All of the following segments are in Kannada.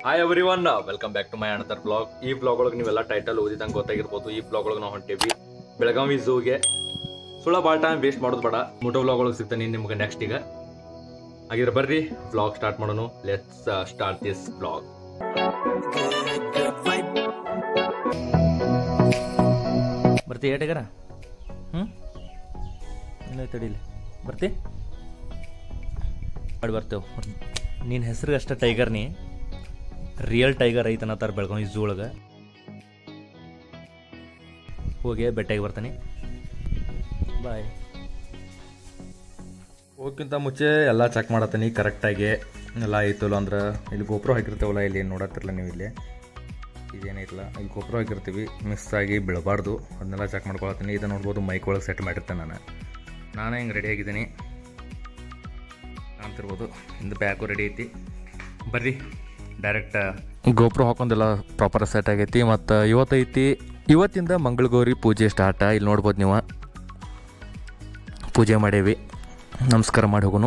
Hi everyone welcome back to my another blog ಈ ಬ್ಲಾಗ್ ಒಳಗೆ ನೀವೆಲ್ಲ ಟೈಟಲ್ ಓದಿದಂಗೆ ಗೊತ್ತಾಗಿರ್ಬೋದು ಈ ಬ್ಲಾಗ್ ಒಳಗೆ ನಾವು ಹೊಂಟೇವಿ ಬೆಳಗಾವಿ ಝೂಗೆ ಸುಳ್ಳ ಭಾಳ ಟೈಮ್ ವೇಸ್ಟ್ ಮಾಡೋದು ಬೇಡ ಮೋಟೋ ಬ್ಲಾಗ್ ಒಳಗೆ ಸಿಗ್ತಾನೆ ನಿಮ್ಗೆ ನೆಕ್ಸ್ಟ್ ಈಗ ಹಾಗಿದ್ರೆ ಬರ್ರಿ ಬ್ಲಾಗ್ ಸ್ಟಾರ್ಟ್ ಮಾಡೋಣ ಲೆಟ್ಸ್ ಸ್ಟಾರ್ಟ್ ದಿಸ್ ಬ್ಲಾಗ್ ಬರ್ತಿ ಏಟಗರ ಹ್ಞೂ ಇಲ್ಲ ತಡಿಲಿ ಬರ್ತಿ ಮಾಡಿ ಬರ್ತೇವೆ ನಿನ್ನ ಹೆಸ್ರಿಗೆ ಅಷ್ಟೇ ಟೈಗರ್ ನೀ ರಿಯಲ್ ಟೈಗರ್ ಐತನತ್ತಾರ ಬೆಳಗಾವಿ ಝೂ ಒಳಗೆ ಹೋಗಿ ಬೆಟ್ಟಾಗಿ ಬರ್ತಾನೆ ಬಾಯ್ ಹೋಗ್ಕಿಂತ ಮುಂಚೆ ಎಲ್ಲ ಚೆಕ್ ಮಾಡತ್ತೀನಿ ಕರೆಕ್ಟಾಗಿ ಎಲ್ಲ ಐತಲ್ಲ ಅಂದ್ರೆ ಇಲ್ಲಿ ಗೋಪುರ ಹಾಕಿರ್ತೇವಲ್ಲ ಇಲ್ಲಿ ನೋಡತ್ತಿರಲ್ಲ ನೀವು ಇಲ್ಲಿ ಇದೇನೈತಲ್ಲ ಇಲ್ಲಿ ಗೋಪುರ ಹಾಕಿರ್ತೀವಿ ಮಿಸ್ ಆಗಿ ಬೀಳಬಾರ್ದು ಅದನ್ನೆಲ್ಲ ಚೆಕ್ ಮಾಡ್ಕೊಳತ್ತೀನಿ ಇದು ನೋಡ್ಬೋದು ಮೈಕ್ ಒಳಗೆ ಸೆಟ್ ಮಾಡಿರ್ತೇನೆ ನಾನು ನಾನು ಹಿಂಗೆ ರೆಡಿ ಆಗಿದ್ದೀನಿ ಕಾಣ್ತಿರ್ಬೋದು ಇಂದು ಬ್ಯಾಗು ರೆಡಿ ಐತಿ ಬರ್ರಿ ಡೈರೆಕ್ಟ್ ಗೋಪುರ ಹಾಕೊಂಡೆಲ್ಲ ಪ್ರಾಪರ್ ಸೆಟ್ ಆಗೈತಿ ಮತ್ತು ಇವತ್ತೈತಿ ಇವತ್ತಿಂದ ಮಂಗಳಗೌರಿ ಪೂಜೆ ಸ್ಟಾರ್ಟ ಇಲ್ಲಿ ನೋಡ್ಬೋದು ನೀವು ಪೂಜೆ ಮಾಡೇವಿ ನಮಸ್ಕಾರ ಮಾಡಿ ಹೋಗೋನು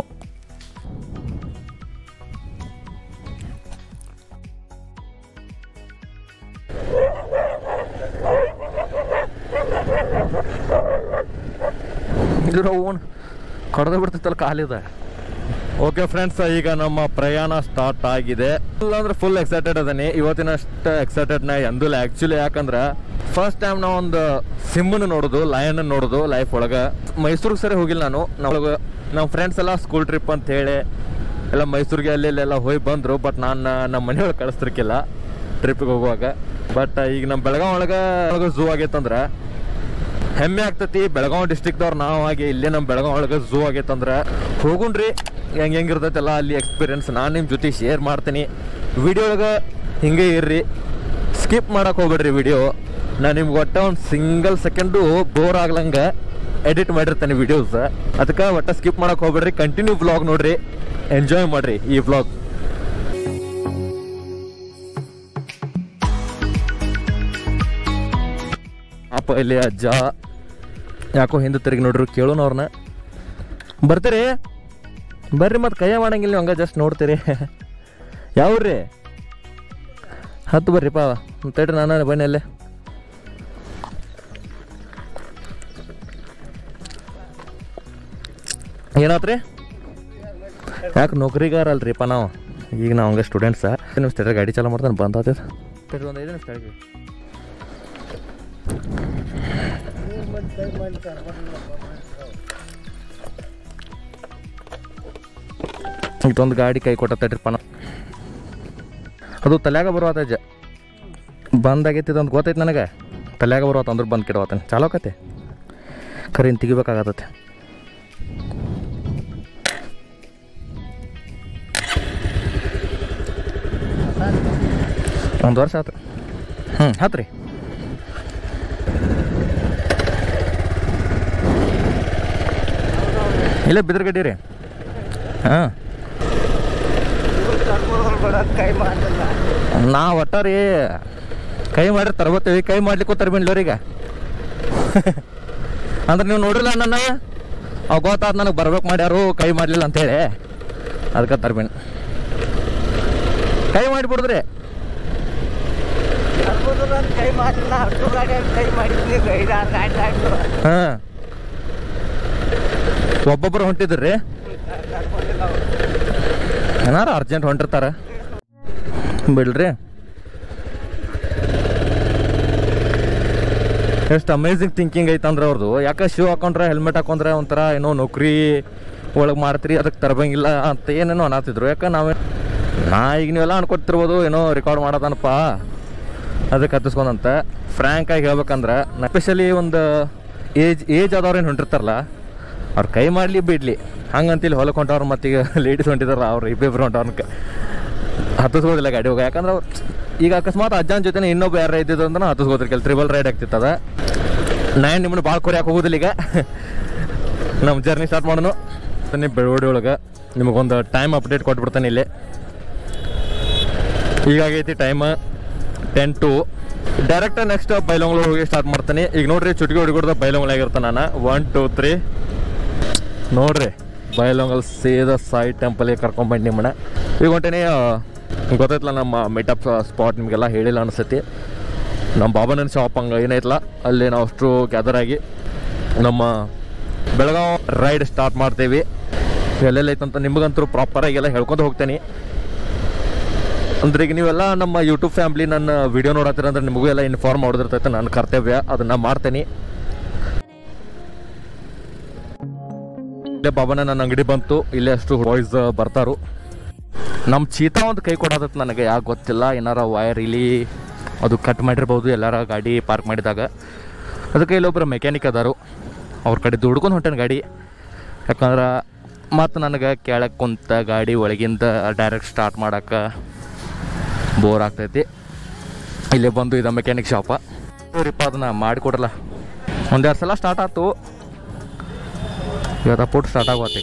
ಇದ್ರ ಓನ್ ಕಡ್ದ ಬಿಡ್ತೈತಲ್ಲ ಕಾಲಿದ ಓಕೆ ಫ್ರೆಂಡ್ಸ್ ಈಗ ನಮ್ಮ ಪ್ರಯಾಣ ಸ್ಟಾರ್ಟ್ ಆಗಿದೆ ಫುಲ್ ಅಂದ್ರೆ ಫುಲ್ ಎಕ್ಸೈಟೆಡ್ ಅದನಿ ಇವತ್ತಿನಷ್ಟು ಎಕ್ಸೈಟೆಡ್ ನ ಎಂದೂ ಆ್ಯಕ್ಚುಲಿ ಯಾಕಂದ್ರೆ ಫಸ್ಟ್ ಟೈಮ್ ನಾವು ಒಂದು ಸಿಮ್ಮನ್ನು ನೋಡೋದು ಲಯನ್ ನೋಡೋದು ಲೈಫ್ ಒಳಗೆ ಮೈಸೂರಿಗೆ ಸರಿ ಹೋಗಿಲ್ಲ ನಾನು ನಾವು ನಮ್ಮ ಫ್ರೆಂಡ್ಸ್ ಎಲ್ಲ ಸ್ಕೂಲ್ ಟ್ರಿಪ್ ಅಂತ ಹೇಳಿ ಎಲ್ಲ ಮೈಸೂರಿಗೆ ಅಲ್ಲಿ ಇಲ್ಲೆಲ್ಲ ಹೋಗಿ ಬಂದರು ಬಟ್ ನಾನು ನಮ್ಮ ಮನೆಯೊಳಗೆ ಕಳಿಸ್ತಿರ್ಕಿಲ್ಲ ಟ್ರಿಪ್ಪಿಗೆ ಹೋಗುವಾಗ ಬಟ್ ಈಗ ನಮ್ಮ ಬೆಳಗಾವ್ ಒಳಗೆ ಒಳಗೆ ಝೂ ಆಗೈತಂದ್ರೆ ಹೆಮ್ಮೆ ಆಗ್ತತಿ ಬೆಳಗಾವಿ ಡಿಸ್ಟಿಕ್ದವ್ರು ನಾವು ಆಗಿ ಇಲ್ಲೇ ನಮ್ಮ ಬೆಳಗಾವಿ ಒಳಗೆ ಝೂ ಆಗೈತಂದ್ರೆ ಹೋಗುಣ್ರಿ ಹೆಂಗೆ ಹೆಂಗಿರ್ತೈತಲ್ಲ ಅಲ್ಲಿ ಎಕ್ಸ್ಪೀರಿಯನ್ಸ್ ನಾನು ನಿಮ್ಮ ಜೊತೆ ಶೇರ್ ಮಾಡ್ತೀನಿ ವಿಡಿಯೋ ಒಳಗೆ ಹಿಂಗೆ ಇರ್ರಿ ಸ್ಕಿಪ್ ಮಾಡಕ್ಕೆ ಹೋಗ್ಬೇಡ್ರಿ ವಿಡಿಯೋ ನಾನು ನಿಮ್ಗೆ ಒಟ್ಟ ಒಂದು ಸಿಂಗಲ್ ಸೆಕೆಂಡು ಬೋರ್ ಆಗ್ಲಂಗೆ ಎಡಿಟ್ ಮಾಡಿರ್ತೇನೆ ವಿಡಿಯೋಸ್ ಅದಕ್ಕೆ ಒಟ್ಟ ಸ್ಕಿಪ್ ಮಾಡಕ್ಕೆ ಹೋಗ್ಬೇಡ್ರಿ ಕಂಟಿನ್ಯೂ ಬ್ಲಾಗ್ ನೋಡ್ರಿ ಎಂಜಾಯ್ ಮಾಡ್ರಿ ಈ ಬ್ಲಾಗ್ ಅಪ್ಪ ಇಲ್ಲಿ ಅಜ್ಜ ಯಾಕೋ ಹಿಂದೆ ತಿರುಗಿ ನೋಡ್ರಿ ಕೇಳೋಣ ಅವ್ರನ್ನ ಬರ್ತೀರಿ ಬರ್ರಿ ಮತ್ತೆ ಕೈಯ ಮಾಡಂಗಿಲ್ಲ ನೀವು ಹಂಗ ಜಸ್ಟ್ ನೋಡ್ತೀರಿ ಯಾವ್ರಿ ಹತ್ತು ಬರ್ರಿಪ್ಪ ತಡ್ರಿ ನಾನು ಬನ್ನಿ ಅಲ್ಲೇ ಏನಾತ್ರಿ ಯಾಕೆ ನೌಕರಿಗಾರ ಅಲ್ರಿಪ್ಪ ನಾವು ಈಗ ನಾವು ಹಂಗೆ ಸ್ಟೂಡೆಂಟ್ಸ ನಿಮಿಷ ತಡ್ರಿ ಗಾಡಿ ಚಾಲು ಮಾಡ್ತಾನೆ ಬಂದ ತಡ್ರಿ ಒಂದು ಐದು ನಿಮಿಷ ತಡ್ರಿ ಇದೊಂದು ಗಾಡಿ ಕೈ ಕೊಟ್ಟತ್ತಡ್ರಿಪ್ಪ ನಾ ಅದು ತಲ್ಯಾಗ ಬರುವತ್ತ ಅಜ್ಜ ಬಂದಾಗೈತಿ ಇದೊಂದು ಗೊತ್ತೈತಿ ನನಗೆ ತಲ್ಯಾಗ ಬರುವತ್ತ ಅಂದ್ರೆ ಬಂದು ಕೆಡವತ್ತಾನೆ ಚಾಲೋ ಆಕತೆ ಖರೆ ಇನ್ನು ತೆಗಿಬೇಕಾಗತ್ತೆ ಒಂದು ವರ್ಷ ಆತು ಹ್ಞೂ ಹತ್ತು ರೀ ಇಲ್ಲ ಬಿದ್ರಗಡ್ಡಿ ರೀ ಹಾಂ ನಾ ಒಟ್ಟ ರೀ ಕೈ ಮಾಡ್ರಿ ತರ್ಬತ್ತೀವಿ ಕೈ ಮಾಡ್ಲಿಕ್ಕೂ ತರ್ಬಿನ್ಲೋರಿ ಈಗ ಅಂದ್ರೆ ನೀವು ನೋಡ್ರಿಲ್ಲ ನನ್ನ ಅವ್ ಗೊತ್ತಾದ ನನಗೆ ಬರ್ಬೇಕು ಮಾಡ್ಯಾರು ಕೈ ಮಾಡಲಿಲ್ಲ ಅಂತೇಳಿ ಅದಕ್ಕೆ ತರ್ಬಿನ್ ಕೈ ಮಾಡಿಬಿಡಿದ್ರಿ ಕೈ ಮಾಡಿಲ್ಲ ಹತ್ತು ಗಾಡಿ ಕೈ ಮಾಡಿದ್ನಿ ಐದಾರು ಗಾಡಿ ಆಯ್ತು ಹಾಂ ಒಬ್ಬೊಬ್ಬರು ಹೊಂಟಿದ್ರಿ ಏನಾರ ಅರ್ಜೆಂಟ್ ಹೊಂಟಿರ್ತಾರ ಬಿಡ್ರಿ ಎಷ್ಟು ಅಮೇಝಿಂಗ್ ಥಿಂಕಿಂಗ್ ಐತಂದ್ರೆ ಅವ್ರದ್ದು ಯಾಕೆ ಶೂ ಹಾಕೊಂಡ್ರೆ ಹೆಲ್ಮೆಟ್ ಹಾಕೊಂಡ್ರೆ ಒಂಥರ ಏನೋ ನೌಕರಿ ಒಳಗೆ ಮಾಡ್ತೀರಿ ಅದಕ್ಕೆ ತರಬಂಗಿಲ್ಲ ಅಂತ ಏನೇನೋ ಅನ್ನತ್ತಿದ್ರು ಯಾಕೆ ನಾವೇ ನಾ ಈಗ ನೀವೆಲ್ಲ ಅನ್ಕೊತಿರ್ಬೋದು ಏನೋ ರೆಕಾರ್ಡ್ ಮಾಡೋದನಪ್ಪ ಅದಕ್ಕೆ ಹತ್ತಿಸ್ಕೊಂಡಂತ ಫ್ರ್ಯಾಂಕ್ ಆಗಿ ಹೇಳ್ಬೇಕಂದ್ರೆ ಎಸ್ಪೆಷಲಿ ಒಂದು ಏಜ್ ಏಜ್ ಆದವ್ರು ಏನು ಹೊಂಟಿರ್ತಾರಲ್ಲ ಅವ್ರು ಕೈ ಮಾಡಲಿ ಬಿಡ್ಲಿ ಹಂಗಂತಿಲ್ಲಿ ಹೊಲಕ್ಕೆ ಹೊಂಟವ್ರು ಮತ್ತೀಗ ಲೇಡೀಸ್ ಹೊಂಟಿದಾರಲ್ಲ ಅವ್ರು ಇಬ್ಬಿಬ್ರು ಹೊಂಟವ್ರನ್ನ ಹತ್ತಿಸ್ಬೋದಿಲ್ಲ ಗಾಡಿ ಹೋಗಿ ಯಾಕಂದ್ರೆ ಅವ್ರು ಈಗ ಅಕಸ್ಮಾತ್ ಅಜ್ಜನ ಜೊತೆ ಇನ್ನೊಬ್ಬ ಯಾರು ಇದ್ದಿದ್ದು ಅಂದ್ರೆ ಹತ್ತಿಸ್ಬೋದ್ರಿ ಕೆಲ ತ್ರಿಬಲ್ ರೈಡ್ ಆಗ್ತಿತ್ತದ ನಾನು ನಿಮ್ಮನ್ನು ಭಾಳ ಕೊರಿಯಾಕೆ ಹೋಗೋದಿಲ್ಲ ಈಗ ನಮ್ಮ ಜರ್ನಿ ಸ್ಟಾರ್ಟ್ ಮಾಡೋಣ ಬನ್ನಿ ಬೆಳವಡಿ ಒಳಗೆ ನಿಮಗೊಂದು ಟೈಮ್ ಅಪ್ಡೇಟ್ ಕೊಟ್ಬಿಡ್ತಾನೆ ಇಲ್ಲಿ ಈಗಾಗೈತಿ time ten to direct next ಬೈಲೊಂಗ್ಲ ಹೋಗಿ ಸ್ಟಾರ್ಟ್ ಮಾಡ್ತೀನಿ ಈಗ ನೋಡ್ರಿ ಚುಟ್ಕಿ ಹೊಡಿಗೊಡ್ದ ಬೈಲೊಂಗ್ಲಾಗಿರ್ತಾನೆ ನಾನು ಒನ್ ಟೂ ತ್ರೀ ನೋಡ್ರಿ ಬೈಲೊಂಗಲ್ ಸೀದಾ ಸಾಯಿ ಟೆಂಪಲ್ಗೆ ಕರ್ಕೊಂಡ್ಬಂದು ನಿಮ್ಮನ್ನ ಈಗ ಹೊಂಟೇನಿ ಗೊತ್ತೈತಲ್ಲ ನಮ್ಮ ಮೀಟಪ್ ಸ್ಪಾಟ್ ನಿಮಗೆಲ್ಲ ಹೇಳಿಲ್ಲ ಅನಿಸ್ತೈತಿ ನಮ್ಮ ಬಾಬನನ್ ಶಾಪ್ ಹಂಗೆ ಏನೈತಲ್ಲ ಅಲ್ಲಿ ನಾವು ಅಷ್ಟು ಗ್ಯಾದರ್ ಆಗಿ ನಮ್ಮ ಬೆಳಗಾವ್ ರೈಡ್ ಸ್ಟಾರ್ಟ್ ಮಾಡ್ತೇವೆ ಎಲ್ಲೆಲ್ಲ ಐತಂತ ನಿಮಗಂತೂ ಪ್ರಾಪರಾಗಿ ಎಲ್ಲ ಹೇಳ್ಕೊಂಡು ಹೋಗ್ತೇನೆ ಅಂದ್ರೆ ಈಗ ನೀವೆಲ್ಲ ನಮ್ಮ ಯೂಟ್ಯೂಬ್ ಫ್ಯಾಮ್ಲಿ ನನ್ನ ವಿಡಿಯೋ ನೋಡತ್ತೀರ ಅಂದ್ರೆ ನಿಮಗೂ ಎಲ್ಲ ಇನ್ಫಾರ್ಮ್ ಮಾಡೋದಿರ್ತೈತೆ ನನ್ನ ಕರ್ತವ್ಯ ಅದನ್ನ ಮಾಡ್ತೇನೆ ಇಲ್ಲೇ ಬಾಬನ ನನ್ನ ಅಂಗಡಿ ಬಂತು ಇಲ್ಲೇ ಅಷ್ಟು ಬಾಯ್ಸ್ ಬರ್ತಾರು ನಮ್ಮ ಚೀತಾ ಒಂದು ಕೈ ಕೊಡೋದತ್ತು ನನಗೆ ಯಾಕೆ ಗೊತ್ತಿಲ್ಲ ಏನಾರ ವೈರ್ ಇಲ್ಲಿ ಅದು ಕಟ್ ಮಾಡಿರ್ಬೋದು ಎಲ್ಲಾರ ಗಾಡಿ ಪಾರ್ಕ್ ಮಾಡಿದಾಗ ಅದಕ್ಕೆ ಇಲ್ಲೊಬ್ಬರು ಮೆಕ್ಯಾನಿಕ್ ಅದಾರು ಅವ್ರ ಕಡೆ ದುಡ್ಕೊಂಡು ಹೊಂಟೇನು ಗಾಡಿ ಯಾಕಂದ್ರೆ ಮತ್ತು ನನಗೆ ಕೆಳಗೆ ಕುಂತ ಗಾಡಿ ಒಳಗಿಂದ ಡೈರೆಕ್ಟ್ ಸ್ಟಾರ್ಟ್ ಮಾಡೋಕೆ ಬೋರ್ ಆಗ್ತೈತಿ ಇಲ್ಲೇ ಬಂದು ಇದು ಮೆಕ್ಯಾನಿಕ್ ಶಾಪ ಸರಿಪ್ಪ ಅದನ್ನ ಮಾಡಿಕೊಡ್ರಲ್ಲ ಒಂದೆರಡು ಸಲ ಸ್ಟಾರ್ಟ್ ಆಯ್ತು ಇವತ್ತು ಪುಟ್ ಸ್ಟಾರ್ಟ್ ಆಗೋತಿ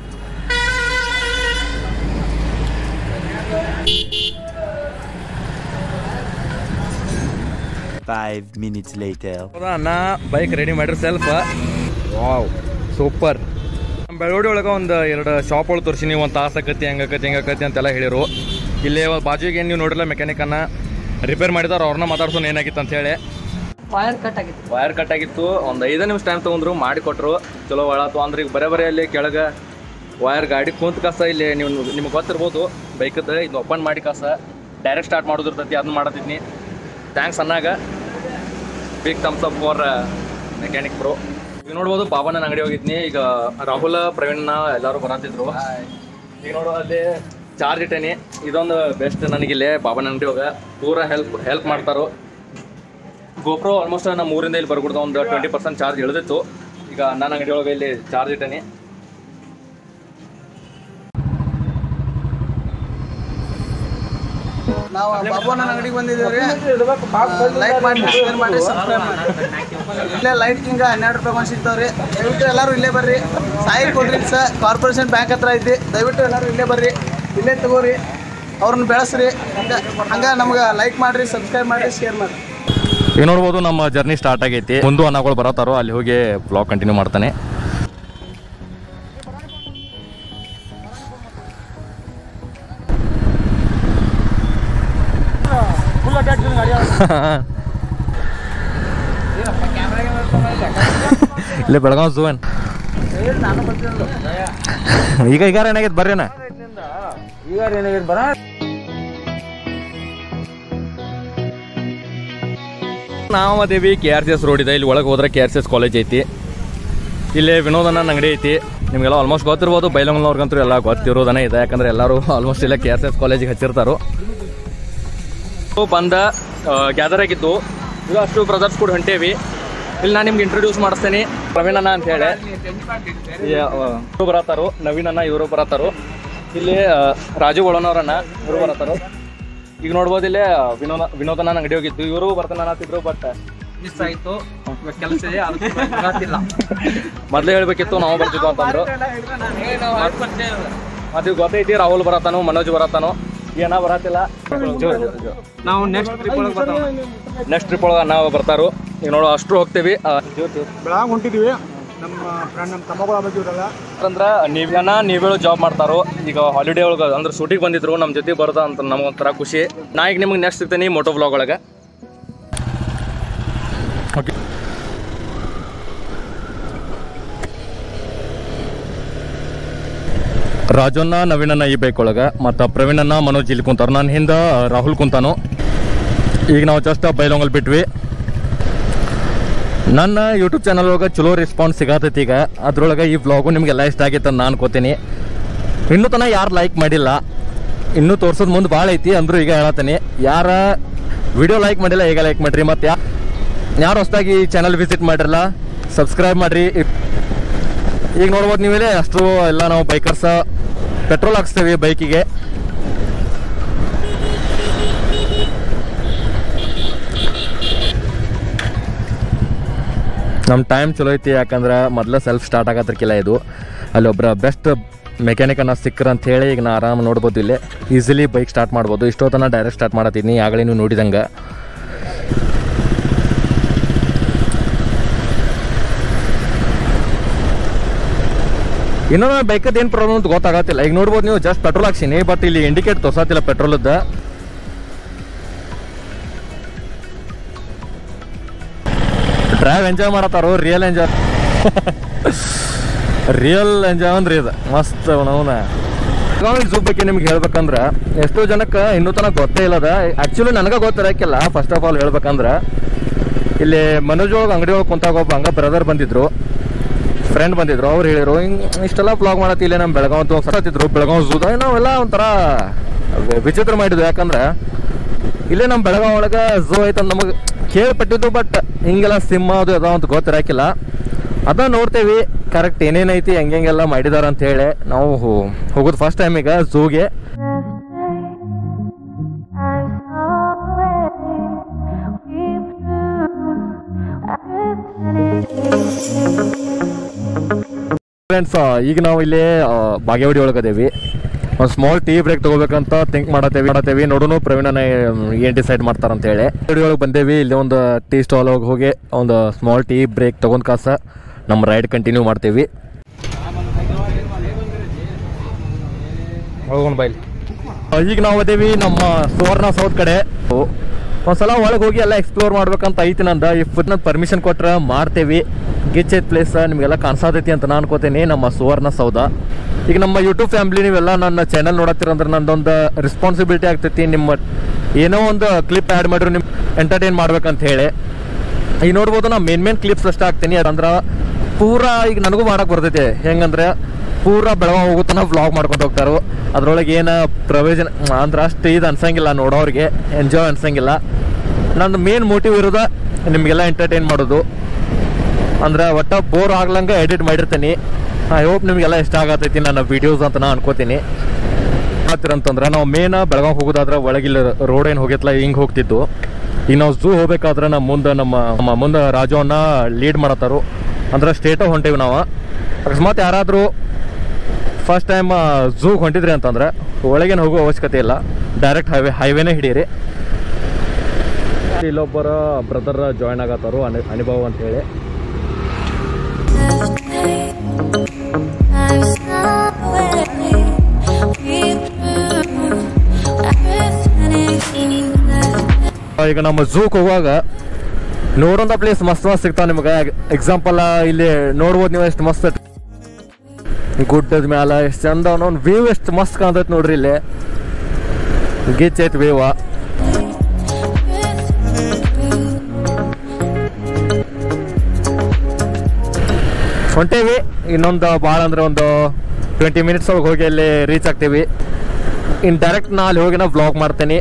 Five minutes later. ಅಣ್ಣ ಬೈಕ್ ರೆಡಿ ಮಾಡ್ರಿ ಸೆಲ್ಫ್ ವಾವ್ ಸೂಪರ್ ನಮ್ಮ ಬೆಳವಡಿ ಒಳಗೆ ಒಂದು ಎರಡು ಶಾಪ್ ಒಳಗೆ ತೋರಿಸಿ ನೀವು ಒಂದು ತಾಸು ಆಕತಿ ಹೆಂಗಾಕತಿ ಹೆಂಗಾಕತಿ ಅಂತೆಲ್ಲ ಹೇಳಿರು ಇಲ್ಲೇ ಬಾಜುಗೆ ಏನು ನೀವು ನೋಡಿಲ್ಲ ಮೆಕ್ಯಾನಿಕನ್ನ ರಿಪೇರ್ ಮಾಡಿದವ್ರು ಅವ್ರನ್ನ ಮಾತಾಡ್ಸೋಣ ಏನಾಗಿತ್ತು ಅಂತ ಹೇಳಿ ವೈರ್ ಕಟ್ ಆಗಿತ್ತು ವೈರ್ ಕಟ್ ಆಗಿತ್ತು ಒಂದು ಐದು ನಿಮಿಷ ಟೈಮ್ ತೊಗೊಂಡ್ರು ಮಾಡಿ ಕೊಟ್ಟರು ಚಲೋ ಒಳಾತು ಅಂದ್ರೆ ಈಗ ಬರೇ ಬರೀ ಅಲ್ಲಿ ಕೆಳಗೆ ವೈರ್ ಗಾಡಿ ಕುಂತ ಕಸ ಇಲ್ಲಿ ನೀವು ನಿಮ್ಗೆ ಗೊತ್ತಿರ್ಬೋದು ಬೈಕದ್ದು ಇದು ಓಪನ್ ಮಾಡಿ ಕಸ ಡೈರೆಕ್ಟ್ ಸ್ಟಾರ್ಟ್ ಮಾಡೋದಿರ್ತೈತಿ ಅದನ್ನ ಮಾಡತ್ತಿದ್ನಿ ಥ್ಯಾಂಕ್ಸ್ ಅನ್ನಾಗ big thumbs up for mechanic pro ಈಗ ನೋಡ್ಬೋದು ಬಾಬನ ಅಂಗಡಿ ಹೋಗಿದ್ನಿ ಈಗ ರಾಹುಲ್ ಪ್ರವೀಣ್ನ ಎಲ್ಲರೂ ಬರತ್ತಿದ್ರು ಈಗ ನೋಡು ಅಲ್ಲಿ ಚಾರ್ಜ್ ಇಟ್ಟೇನಿ ಇದೊಂದು ಬೆಸ್ಟ್ ನನಗಿಲ್ಲೇ ಬಾಬನ ಅಂಗಡಿ ಹೋಗ ಪೂರ ಹೆಲ್ಪ್ ಹೆಲ್ಪ್ ಮಾಡ್ತಾರೋ ಗೋಪ್ರೋ ಆಲ್ಮೋಸ್ಟ್ ನಮ್ಮ ಊರಿಂದ ಇಲ್ಲಿ ಬರ್ಬಿಡ್ದು ಒಂದು ಟ್ವೆಂಟಿ ಪರ್ಸೆಂಟ್ ಚಾರ್ಜ್ ಇಳಿದಿತ್ತು ಈಗ ನನ್ನ ಅಂಗಡಿ ಒಳಗೆ ಇಲ್ಲಿ ಚಾರ್ಜ್ ಇಟ್ಟೇನಿ ನಾವು ಬಾಬುನ ಅಂಗಡಿಗೆ ಬಂದಿದ್ದೀವಿ ಲೈಕ್ ಮಾಡಿ ಶೇರ್ ಮಾಡಿ ಸಬ್ಸ್ಕ್ರೈಬ್ ಮಾಡಿ ಇಲ್ಲೇ ಲೈಟ್ ಹಿಂಗ ಹನ್ನೆರಡು ರೂಪಾಯಿ ಒಂದು ಸಿಗ್ತಾವ್ರಿ ದಯವಿಟ್ಟು ಎಲ್ಲರೂ ಇಲ್ಲೇ ಬರ್ರಿ Sai cold drinks corporation bank ಹತ್ರ ಐತಿ ದಯವಿಟ್ಟು ಎಲ್ಲರೂ ಇಲ್ಲೇ ಬರ್ರಿ ಇಲ್ಲೇ ತಗೋರಿ ಅವ್ರನ್ನ ಬೆಳೆಸ್ರಿ ಹಂಗ ಹಂಗ ನಮ್ಗೆ ಲೈಕ್ ಮಾಡ್ರಿ ಸಬ್ಸ್ಕ್ರೈಬ್ ಮಾಡಿ ಶೇರ್ ಮಾಡಿ ಈಗ ನೋಡ್ಬೋದು ನಮ್ಮ ಜರ್ನಿ ಸ್ಟಾರ್ಟ್ ಆಗೈತಿ ಮುಂದೆ ಅನ್ನಗಳು ಬರತ್ತಾರೋ ಅಲ್ಲಿ ಹೋಗಿ ಬ್ಲಾಗ್ ಕಂಟಿನ್ಯೂ ಮಾಡ್ತಾನೆ ಇಲ್ಲೇ ಬೆಳಗಾವ್ ಝೂನ್ ಈಗ ಈಗ ಏನಾಗೈತೆ ಬರ್ರಿ ಅಣ್ಣ ನಾವು ಅದೇವಿ K R C S road ಇದೆ ಇಲ್ಲಿ ಒಳಗೆ ಹೋದ್ರೆ K R C S college ಐತಿ ಇಲ್ಲಿ ವಿನೋದನ ಅಂಗಡಿ ಐತಿ ನಿಮಗೆಲ್ಲ ಆಲ್ಮೋಸ್ಟ್ ಗೊತ್ತಿರ್ಬೋದು ಬೈಲಂಗಲ್ನವ್ರಿಗಂತೂ ಎಲ್ಲ ಗೊತ್ತಿರೋದನೇ ಇದೆ ಯಾಕಂದ್ರೆ ಎಲ್ಲರೂ ಆಲ್ಮೋಸ್ಟ್ ಇಲ್ಲ ಕೆ ಆರ್ ಸಿ ಎಸ್ ಕಾಲೇಜಿಗೆ ಹಚ್ಚಿರ್ತಾರೋ ಬಂದ ಗ್ಯಾದರ್ ಆಗಿತ್ತು ಈಗ ಅಷ್ಟು ಬ್ರದರ್ಸ್ ಕೂಡ ಹೊಂಟೇವಿ ಇಲ್ಲಿ ನಾನು ನಿಮ್ಗೆ ಇಂಟ್ರೊಡ್ಯೂಸ್ ಮಾಡಿಸ್ತೇನೆ ಪ್ರವೀಣ್ ಅಣ್ಣ ಅಂತ ಹೇಳಿ ಇವರು ಬರತ್ತಾರು ನವೀನ್ ಅಣ್ಣ ಇವರು ಬರತ್ತಾರು ಇಲ್ಲಿ ಆ, ರಾಜು ಒಳನವ್ರನ್ನ ಇವರು ಬರತ್ತಾರು ಈಗ ನೋಡ್ಬೋದು ಇಲ್ಲಿ ಆ, ವಿನೋದ ವಿನೋದನ ಅಂಗಡಿ ಹೋಗಿದ್ದು ಇವರು ಬರ್ತಾನೆ ಅನ್ನತ್ತಿದ್ರು ಬಟ್ ಮಿಸ್ ಆಯ್ತು ಕೆಲಸ ಇದೆ ಅದಕ್ಕೆ ಗೊತ್ತಿಲ್ಲ ಮೊದ್ಲೇ ಹೇಳ್ಬೇಕಿತ್ತು ನಾವು ಬರ್ತಿದ್ವು ಅಂತಂದ್ರು ಅದು ಗೊತ್ತೈತಿ ರಾಹುಲ್ ಬರತ್ತಾನು ಮನೋಜ್ ಬರತ್ತಾನು ಏನ ಬರತ್ತಿಲ್ಲ ನಾವು ನೆಕ್ಸ್ಟ್ ಟ್ರಿಪ್ ಒಳಗೆ ಬರ್ತಾವ ನೆಕ್ಸ್ಟ್ ಟ್ರಿಪ್ ಒಳಗೆ ನಾವು ಬರ್ತಾರು ಈಗ ನೋಡು ಅಷ್ಟು ಹೋಗ್ತೇವಿ ಆ, ಬೆಳಗ್ಗೆ ಹೊಂಟಿದ್ದೀವಿ ನಮ್ಮ ಫ್ರೆಂಡ್ ನಮ್ಮ ತಮ್ಮಗಳ ಬಂದಿರಲ್ಲ ಅಂದ್ರ ನೀವೇನ ನೀವೇಳು ಜಾಬ್ ಮಾಡ್ತಾರೋ ಈಗ ಹಾಲಿಡೇ ಒಳಗೆ ಅಂದ್ರೆ ಶೂಟಿಂಗ್ ಬಂದಿದ್ರು ನಮ್ಮ ಜೊತೆ ಬರ್ದ ಅಂತ ನಮಗೊಂಥರ ಖುಷಿ ನಾ ಈಗ ನಿಮ್ಗೆ ನೆಕ್ಸ್ಟ್ ಸಿಗ್ತೇನೆ ಮೋಟೋ ಬ್ಲಾಗ್ ಒಳಗೆ ಓಕೆ ರಾಜನ್ನ ನವೀನನ್ನ ಈ ಬೈಕ್ ಒಳಗೆ ಮತ್ತು ಪ್ರವೀಣನ್ನ ಮನೋಜ್ ಇಲ್ಲಿ ಕುಂತಾರ ನಾನು ಹಿಂದೆ ರಾಹುಲ್ ಕುಂತಾನು ಈಗ ನಾವು ಜಸ್ಟ್ ಬೈಲೊಂಗಲ್ ಬಿಟ್ವಿ ನನ್ನ ಯೂಟ್ಯೂಬ್ ಚಾನಲ್ ಒಳಗೆ ಚಲೋ ರೆಸ್ಪಾನ್ಸ್ ಸಿಗತೈತಿ ಈಗ ಅದ್ರೊಳಗೆ ಈ ವ್ಲಾಗು ನಿಮಗೆಲ್ಲ ಇಷ್ಟ ಆಗೈತೆ ಅಂತ ನಾನು ಕೋತೀನಿ ಇನ್ನೂ ತನಕ ಯಾರು ಲೈಕ್ ಮಾಡಿಲ್ಲ ಇನ್ನೂ ತೋರ್ಸೋದು ಮುಂದೆ ಭಾಳ ಐತಿ ಅಂದ್ರೂ ಈಗ ಹೇಳತ್ತೀನಿ ಯಾರ ವಿಡಿಯೋ ಲೈಕ್ ಮಾಡಿಲ್ಲ ಈಗ ಲೈಕ್ ಮಾಡ್ರಿ ಮತ್ತು ಯಾ ಯಾರು ಹೊಸದಾಗಿ ಚಾನಲ್ ವಿಸಿಟ್ ಮಾಡಿರಲ್ಲ ಸಬ್ಸ್ಕ್ರೈಬ್ ಮಾಡ್ರಿ ಈಗ ನೋಡ್ಬೋದು ನೀವೇ ಅಷ್ಟು ಎಲ್ಲ ನಾವು ಬೈಕರ್ಸ ಪೆಟ್ರೋಲ್ ಹಾಕ್ಸ್ತೇವೆ ಬೈಕಿಗೆ ನಮ್ಮ ಟೈಮ್ ಚಲೋ ಐತಿ ಯಾಕಂದ್ರೆ ಮೊದಲ ಸೆಲ್ಫ್ ಸ್ಟಾರ್ಟ್ ಆಗತ್ತಿರ್ಕಿಲ್ಲ ಇದು ಅಲ್ಲಿ ಒಬ್ಬರ ಬೆಸ್ಟ್ ಮೆಕ್ಯಾನಿಕ್ ಅನ್ನ ಸಿಕ್ಕರ ಅಂತ ಹೇಳಿ ಈಗ ನಾ ಆರಾಮ್ ನೋಡ್ಬೋದು ಇಲ್ಲೇ ಈಸಿಲಿ ಬೈಕ್ ಸ್ಟಾರ್ಟ್ ಮಾಡ್ಬೋದು ಇಷ್ಟೊತ್ತನ ಡೈರೆಕ್ಟ್ ಸ್ಟಾರ್ಟ್ ಮಾಡತ್ತೀನಿ ಆಗಲೇ ನೀವು ನೋಡಿದಂಗೆ ಇನ್ನೊಂದು ಬೈಕದ್ದು ಏನು ಪ್ರಾಬ್ಲಮ್ ಅಂತ ಗೊತ್ತಾಗತ್ತಿಲ್ಲ ಈಗ ನೋಡ್ಬೋದು ನೀವು ಜಸ್ಟ್ ಪೆಟ್ರೋಲ್ ಹಾಕ್ಸಿನಿ ಬಟ್ ಇಲ್ಲಿ ಇಂಡಿಕೇಟ್ ತೋರ್ಸತ್ತಿಲ್ಲ ಪೆಟ್ರೋಲದ್ದು ಡ್ರೈವ್ ಎಂಜಾಯ್ ಮಾಡತ್ತಾರೋ ರಿಯಲ್ ಎಂಜಾಯ್ ರಿಯಲ್ ಎಂಜಾಯ್ ಅಂದ್ರೆ ಇದು ಮಸ್ತ್ ಅವನವನ ಝೂ ಬಗ್ಗೆ ನಿಮ್ಗೆ ಹೇಳ್ಬೇಕಂದ್ರೆ ಎಷ್ಟೋ ಜನಕ್ಕೆ ಇನ್ನೂ ತನಕ ಗೊತ್ತೇ ಇಲ್ಲದ ಆ್ಯಕ್ಚುಲಿ ನನಗೆ ಗೊತ್ತಿರಕ್ಕಿಲ್ಲ ಫಸ್ಟ್ ಆಫ್ ಆಲ್ ಹೇಳ್ಬೇಕಂದ್ರೆ ಇಲ್ಲಿ ಮನೋಜ್ ಒಳಗೆ ಅಂಗಡಿ ಒಳಗೆ ಕುಂತಾಗ ಒಬ್ಬ ಹಂಗ ಬ್ರದರ್ ಬಂದಿದ್ರು ಫ್ರೆಂಡ್ ಬಂದಿದ್ರು ಅವ್ರು ಹೇಳಿದ್ರು ಹಿಂಗ್ ಇಷ್ಟೆಲ್ಲ ಬ್ಲಾಗ್ ಮಾಡತ್ತಿ ಇಲ್ಲಿ ನಮ್ಮ ಬೆಳಗಾವ್ ಅಂತ ಸತ್ತಿದ್ರು ಬೆಳಗಾವ್ ಝೂದ ನಾವೆಲ್ಲ ಒಂಥರ ವಿ- ವಿಚಿತ್ರ ಮಾಡಿದ್ವು ಯಾಕಂದ್ರೆ ಇಲ್ಲೇ ನಮ್ಮ ಬೆಳಗಾವ್ ಒಳಗೆ ಝೂ ಐತಂತ ನಮಗೆ ಕೇಳ್ಪಟ್ಟಿದ್ದು ಬಟ್ ಹಿಂಗೆಲ್ಲ ಸಿಂಹ ಅದು ಅದಾವ ಅಂತ ಗೊತ್ತಿರಾಕಿಲ್ಲ ಅದ ನೋಡ್ತೇವಿ ಕರೆಕ್ಟ್ ಏನೇನೈತಿ ಹೆಂಗೆಲ್ಲ ಮಾಡಿದಾರ ಅಂತ ಹೇಳಿ ನಾವು ಹೋ- ಹೋಗೋದು ಫಸ್ಟ್ ಟೈಮ್ ಈಗ ಝೂಗೆ ಫ್ರೆಂಡ್ಸ್ ಈಗ ನಾವು ಇಲ್ಲಿ ಆ, ಬಾಗೇವಾಡಿ ಒಳಗದೇವಿ ಒಂದು ಸ್ಮಾಲ್ ಟೀ ಬ್ರೇಕ್ ತಗೋಬೇಕಂತ ಥಿಂಕ್ ಮಾಡತ್ತೇವಿ ಮಾಡತ್ತೇವಿ ನೋಡೋಣ ಪ್ರವೀಣನ ಏನ್ ಡಿಸೈಡ್ ಮಾಡ್ತಾರಂತ ಹೇಳಿ ಬಾಗೇವಾಡಿ ಒಳಗೆ ಬಂದೇವಿ ಇಲ್ಲಿ ಒಂದು ಟೀ ಸ್ಟಾಲ್ ಒಳಗೆ ಹೋಗಿ ಒಂದು ಸ್ಮಾಲ್ ಟೀ ಬ್ರೇಕ್ ತಗೊಂಡ್ ಕಾಸ ನಮ್ಮ ರೈಡ್ ಕಂಟಿನ್ಯೂ ಮಾಡ್ತೇವಿ ಹೋಗೋಣ ಬೈಲ್ ಈಗ ನಾವು ಅದೇವಿ ನಮ್ಮ ಸುವರ್ಣ ಸೌತ್ ಕಡೆ ಒಂದ್ಸಲ ಒಳಗೆ ಹೋಗಿ ಎಲ್ಲ ಎಕ್ಸ್ಪ್ಲೋರ್ ಮಾಡ್ಬೇಕಂತ ಐತಿ ನಂದ ಇಫ್ ನನ್ನ ಪರ್ಮಿಷನ್ ಕೊಟ್ರೆ ಮಾಡ್ತೇವಿ ಗಿಚ್ಚೈತ್ ಪ್ಲೇಸ್ ನಿಮಗೆಲ್ಲ ಕಾಣಿಸತೈತಿ ಅಂತ ನಾನು ಅನ್ಕೋತೇನೆ ನಮ್ಮ ಸುವರ್ಣ ಸೌಧ ಈಗ ನಮ್ಮ ಯೂಟ್ಯೂಬ್ ಫ್ಯಾಮಿಲಿ ನೀವೆಲ್ಲ ನನ್ನ ಚಾನಲ್ ನೋಡತ್ತೀರಂದ್ರೆ ನಂದೊಂದು ರೆಸ್ಪಾನ್ಸಿಬಿಲಿಟಿ ಆಗ್ತೈತಿ ನಿಮ್ಮ ಏನೋ ಒಂದು ಕ್ಲಿಪ್ ಆ್ಯಡ್ ಮಾಡಿದ್ರು ನಿಮ್ ಎಂಟರ್ಟೈನ್ ಮಾಡ್ಬೇಕಂತ ಹೇಳಿ ಈಗ ನೋಡ್ಬೋದು ನಾ ಮೇನ್ ಮೇನ್ ಕ್ಲಿಪ್ಸ್ ಅಷ್ಟೇ ಹಾಕ್ತೀನಿ ಅದಂದ್ರೆ ಪೂರಾ ಈಗ ನನಗೂ ಮಾಡಕ್ ಬರ್ತೈತೆ ಹೆಂಗಂದ್ರೆ ಪೂರಾ ಬೆಳಗಾವ್ ಹೋಗುತ್ತಾನ ವ್ಲಾಗ್ ಮಾಡ್ಕೊಂಡು ಹೋಗ್ತಾರೋ ಅದ್ರೊಳಗೆ ಏನು ಪ್ರಯೋಜನ ಅಂದ್ರೆ ಅಷ್ಟು ಇದು ಅನ್ಸಂಗಿಲ್ಲ ನೋಡೋರಿಗೆ ಎಂಜಾಯ್ ಅನ್ಸಂಗಿಲ್ಲ ನಂದು ಮೇನ್ ಮೋಟಿವ್ ಇರೋದ ನಿಮಗೆಲ್ಲ ಎಂಟರ್ಟೈನ್ ಮಾಡೋದು ಅಂದ್ರೆ ಒಟ್ಟ ಬೋರ್ ಆಗ್ಲಂಗ ಎಡಿಟ್ ಮಾಡಿರ್ತೀನಿ ಐ ಹೋಪ್ ನಿಮಗೆಲ್ಲ ಇಷ್ಟ ಆಗತೈತಿ ನನ್ನ ವಿಡಿಯೋಸ್ ಅಂತ ನಾ ಅನ್ಕೋತೀನಿ ಅಂತಂದ್ರೆ ನಾವು ಮೇನ್ ಬೆಳಗಾವ್ ಹೋಗೋದಾದ್ರೆ ಒಳಗಿಲ್ಲ ರೋಡ್ ಏನು ಹೋಗಿತ್ತಲ್ಲ ಹಿಂಗೆ ಹೋಗ್ತಿದ್ದು ಈಗ ನಾವು ಝೂ ಹೋಗ್ಬೇಕಾದ್ರೆ ನಮ್ಮ ಮುಂದೆ ನಮ್ಮ ನಮ್ಮ ಮುಂದೆ ರಾಜವನ್ನ ಲೀಡ್ ಮಾಡತ್ತಾರು ಅಂದ್ರೆ ಸ್ಟೇಟ ಹೊಂಟೇವಿ ನಾವು ಅಕಸ್ಮಾತ್ ಯಾರಾದರೂ ಫಸ್ಟ್ ಟೈಮ್ ಝೂಗೆ ಹೊಂಟಿದ್ರಿ ಅಂತಂದ್ರೆ ಒಳಗೇನು ಹೋಗೋ ಅವಶ್ಯಕತೆ ಇಲ್ಲ ಡೈರೆಕ್ಟ್ ಹೈವೇ ಹೈವೇನೇ ಹಿಡೀರಿ ಇಲ್ಲೊಬ್ಬರ ಬ್ರದರ್ ಜಾಯ್ನ್ ಆಗತ್ತಾರು ಅನು ಅನುಭವ ಅಂತ ಹೇಳಿ ಈಗ ನಮ್ಮ ಝೂಕ್ ಹೋಗುವಾಗ ನೋಡೋಂಥ ಪ್ಲೇಸ್ ಮಸ್ತ್ ಮಸ್ತ್ ಸಿಗ್ತಾವ ನಿಮ್ಗೆ ಎಕ್ಸಾಂಪಲ್ ಇಲ್ಲಿ ನೋಡ್ಬೋದು ನೀವು ಎಷ್ಟು ಮಸ್ತ್ ಗುಡ್ಡದ ಮ್ಯಾಲ ಎಷ್ಟು ಚಂದ ಅವನೊಂದು ವ್ಯೂ ಎಷ್ಟು ಮಸ್ತ್ ಕಾಣ್ತೈತೆ ನೋಡ್ರಿ ಇಲ್ಲಿ ಗಿಚ್ ಐತ್ ವ್ಯೂವ ಹೊಂಟೇವಿ ಇನ್ನೊಂದು ಭಾಳ ಅಂದ್ರೆ ಒಂದು ಟ್ವೆಂಟಿ ಮಿನಿಟ್ಸ್ ಒಳಗೆ ಹೋಗಿ ಅಲ್ಲಿ ರೀಚ್ ಆಗ್ತೀವಿ ಇನ್ ಡೈರೆಕ್ಟ್ ನಾ ಅಲ್ಲಿ ಹೋಗಿ ನಾ ವ್ಲಾಗ್ ಮಾಡ್ತೇನೆ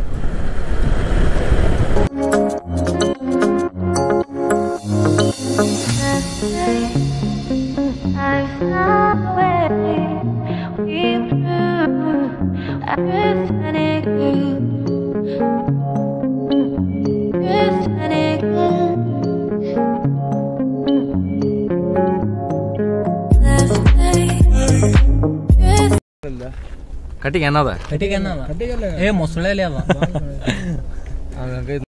ಕಟ್ಟಿಗೆ ಏನದ ಕಟ್ಟಿಗೆ ಏ ಮೊಸಳೆಲಿ ಅದ